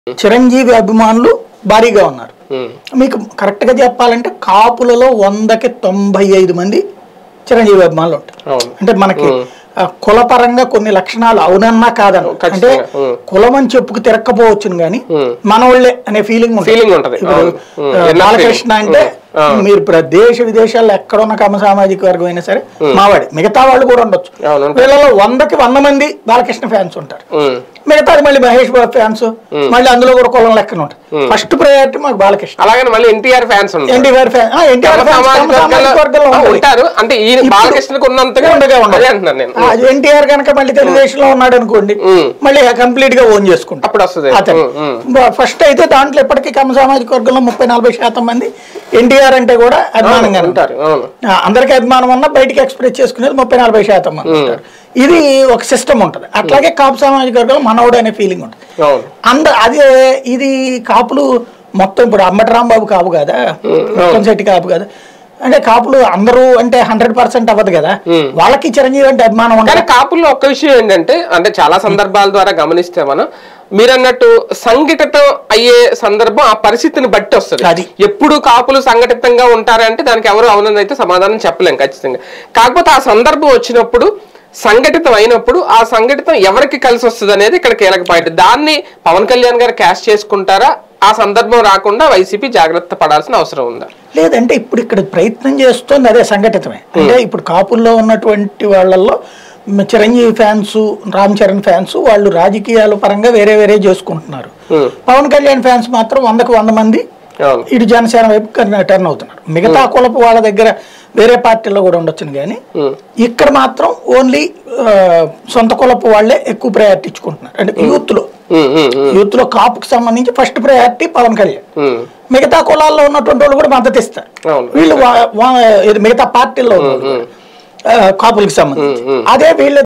చిరంజీవి అభిమానులు భారీగా ఉన్నారు ఉమ్, మీకు కరెక్ట్గా చెప్పాలంటే కాపులలో వందకి తొంభై ఐదు మంది చిరంజీవి అభిమానులు ఉంటారు అవును అంటే మనకి ఆ, కులపరంగా కొన్ని లక్షణాలు అవునన్నా కాదన్న అంటే ఖచ్చితంగా. ఉమ్. కులం అని చెప్పుకు తిరక్కపోవచ్చును కానీ ఉమ్. మనోళ్ళే అనే ఫీలింగ్ Feeling ఉంటది. ఇప్పుడు అవును. ఉమ్. ఆ, ఎన్నో బాలకృష్ణ feeling. అంటే ఆ. మీరు ఇప్పుడు దేశ విదేశాల్లో ఎక్కడున్న కమ సామాజిక వర్గం అయినా సరే మావాడి మిగతా వాళ్ళు కూడా ఉండొచ్చు అవును, ఉంటారు. వీళ్ళలో వందకి వంద మంది బాలకృష్ణ ఫ్యాన్స్ ఉంటారు ఉమ్, మిగతాది మళ్ళీ మహేష్ బాబు ఫ్యాన్స్ మళ్ళీ అందులో కూడా కులం లెక్కన ఉంటారు ఫస్ట్ ప్రయారిటీ మాకు బాలకృష్ణ అలాగని మళ్ళీ ఎన్టీఆర్ ఫ్యాన్స్ ఉంటారు ఎన్టీఆర్ ఫ్యాన్ ఎన్టీఆర్ కమ్మ సామాజిక వర్గాల్లో ఆ, ఉంటారు అంటే ఈ బాలకృష్ణకు ఉన్నంతగా ఉండగా ఉండదు. అదే అంటున్నాను నేను ఎన్టీఆర్ కనుక మళ్ళీ తెలుగుదేశంలో ఉన్నాడు అనుకోండి ఉమ్. మళ్ళీ కంప్లీట్ గా ఓన్ చేసుకుంటాం అప్పుడు వస్తుంది అతను ఉమ్, ఉమ్. ఫస్ట్ అయితే దాంట్లో ఇప్పటికీ కమ్మ సామాజిక వర్గంలో ముప్పై నలభై శాతం మంది ఎన్టీఆర్ అంటే కూడా అభిమానంగా ఉంటారు అవును ఆ, అందరికీ అభిమానం ఉన్నా బయటికి ఎక్స్ప్రెస్ చేసుకునేది ముప్పై నలభై శాతం మంది ఉంటారు ఇది ఒక సిస్టమ్ ఉంటుంది అట్లాగే కాపు సామాజిక వర్గంలో మనోడు అనే ఫీలింగ్ ఉంటుంది అవును అంద అదే ఇది కాపులు మొత్తం ఇప్పుడు అంబటి రాంబాబు కాపు కదా మొత్తం శెట్టి కాపు కదా అంటే కాపులు అందరూ అంటే హండ్రెడ్ పర్సెంట్ అవ్వదు కదా వాళ్ళకి చిరంజీవి అంటే అభిమానం కానీ ఉండదు కాపుల్లో ఒక్క విషయం ఏంటంటే అంటే చాలా సందర్భాల ద్వారా గమనిస్తే మనం మీరు అన్నట్టు సంఘటితం అయ్యే సందర్భం ఆ పరిస్థితిని బట్టి వస్తుంది అది. ఎప్పుడు కాపులు సంఘటితంగా ఉంటారంటే దానికి ఎవరు అవునని అయితే సమాధానం చెప్పలేం ఖచ్చితంగా కాకపోతే ఆ సందర్భం వచ్చినప్పుడు సంఘటితం అయినప్పుడు ఆ సంఘటితం ఎవరికి కలిసి వస్తుంది అనేది ఇక్కడ కీలక పాయింట్ దాన్ని పవన్ కళ్యాణ్ గారు క్యాష్ చేసుకుంటారా ఆ సందర్భం రాకుండా వైసీపీ జాగ్రత్త పడాల్సిన అవసరం ఉందా లేదంటే ఇప్పుడు ఇక్కడ ప్రయత్నం చేస్తుంది అదే సంఘటితమే అంటే ఇప్పుడు కాపుల్లో ఉన్నటువంటి వాళ్ళల్లో మ- చిరంజీవి ఫ్యాన్స్ రామ్ చరణ్ ఫ్యాన్స్ వాళ్ళు రాజకీయాల పరంగా వేరే వేరే చేసుకుంటున్నారు Hmm. పవన్ కళ్యాణ్ ఫ్యాన్స్ మాత్రం వందకు వంద మంది అవును ఇటు జనసేన వైపు కర్న- టర్న్ అవుతున్నారు మిగతా కులపు వాళ్ళ దగ్గర వేరే పార్టీల్లో కూడా ఉండొచ్చును కానీ Hmm. ఇక్కడ మాత్రం ఓన్లీ సొంత కులపు వాళ్ళే ఎక్కువ ప్రయారిటీ ఇచ్చుకుంటున్నారు అంటే యూత్ లో ఉమ్, ఉమ్, ఉమ్, యూత్ లో కాపుకి సంబంధించి ఫస్ట్ ప్రయారిటీ పవన్ కళ్యాణ్ ఉమ్. మిగతా కులాల్లో ఉన్నటువంటి వాళ్ళు కూడా మద్దతు ఇస్తారు అవును వీళ్ళు వా- వా- ఇది మిగతా పార్టీల్లో ఉన్న వాళ్ళు కూడా, ఆ, కాపులకు సంబంధించి అదే వీళ్ళ